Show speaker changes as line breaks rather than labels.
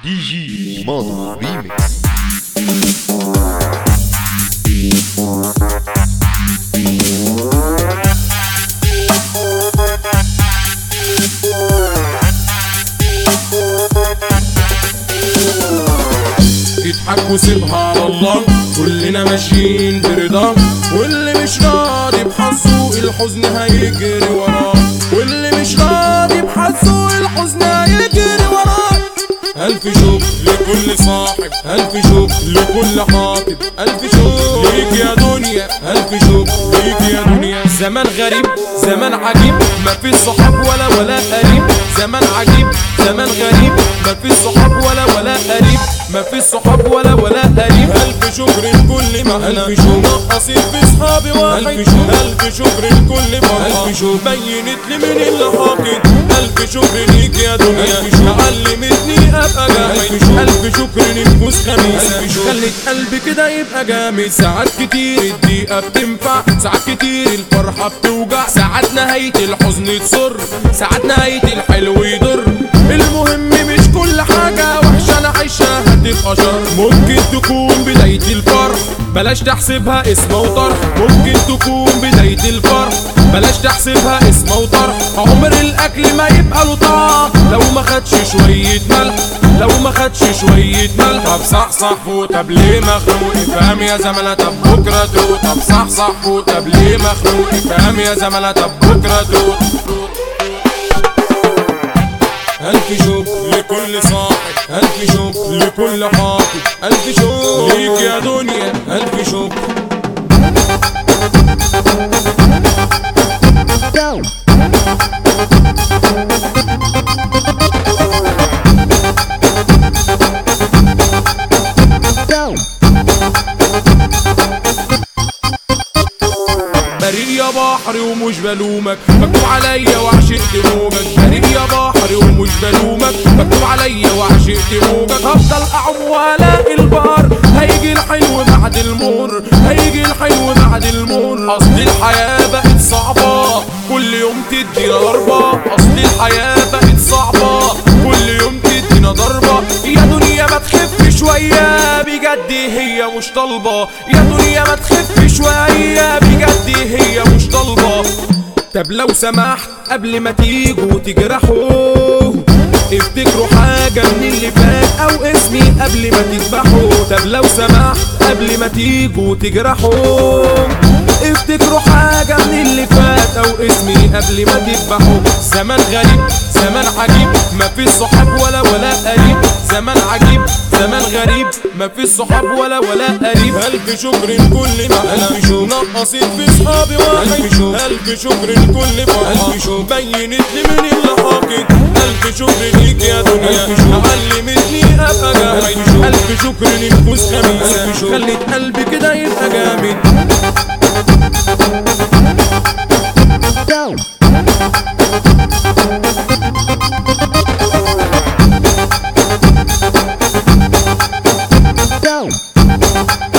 دي جي ماضي ريميكس
اضحك وسيبها على الله كلنا ماشيين برضا واللي مش راضي بحظه الحزن هيجري وراه واللي مش راضي بحظه الحزن هيجري وراه ألف شكر لكل صاحب ألف شكر لكل حاطب ألف شكر ليك يا دنيا ألف شكر ليك يا دنيا زمان غريب زمان عجيب ما في صحاب ولا ولا قريب زمان عجيب زمان غريب ما في صحاب ولا ولا قريب ما في صحاب ولا ولا قريب ألف شكر لكل معنى ألف شكر نقصت في صحابي واحد ألف شكر ألف شكر لكل مرة ألف شكر بينت لي من اللي حاطط ألف شكر ليك يا دنيا ألف شكر علمتني أبقى جامد ألف شكر للفوز خميسة خلت قلبي كده يبقى جامد ساعات كتير الدقيقة بتنفع ساعات كتير الفرحة بتوجع ساعات نهاية الحزن تصر ساعات نهاية الحلو يضر المهم مش كل حاجة وحشة أنا عايشها هتبقى شر ممكن تكون بداية الفرح بلاش تحسبها اسم وطرح ممكن تكون بداية الفرح بلاش تحسبها اسم وطرح عمر الأكل ما يبقى له طعم لو ما خدش شوية ملح لو ما خدش شوية ملح طب صحصح فوق طب ليه مخنوق افهم يا زملاء طب بكرة دوق طب صحصح فوق طب ليه مخنوق افهم يا زملاء طب بكرة دوق ألف شكر لكل صاحب ألف شكر لكل حاطب ألف شكر ليك يا دنيا ألف شكر بريء يا بحر ومش بلومك مكتوب عليا وعشقت موجك بريء يا بحر ومش بلومك مكتوب عليا وعشقت موجك هفضل اعوم والاقي البار هيجي الحلو بعد المر هيجي الحلو بعد المر اصل الحياة بقت صعبة كل يوم تدينا ضربة اصل الحياة بقت صعبة كل يوم تدينا ضربة يا دنيا ما تخف شوية بجد هي مش طالبة يا دنيا ما تخف شوية بجد هي مش طالبة طب لو سمحت قبل ما تيجوا تجرحوا افتكروا حاجة من اللي فات او اسمي قبل ما تذبحوا طب لو سمحت قبل ما تيجوا تجرحوا افتكروا حاجة من اللي فات او اسمي قبل ما تذبحوا زمان غريب زمان عجيب ما في صحاب ولا ولا قريب زمان عجيب زمان غريب ما في صحاب ولا ولا قريب ألف شكر لكل معنى ألف شكر نقصت في صحابي واحد ألف شكر ألف شكر لكل فرحة ألف شكر بينت لي من اللي حاطط ألف شكر ليك يا دنيا ألف شكر علمتني أبقى جامد ألف شكر للفوز خميسة ألف شكر خلت قلبي كده يبقى جامد
Go.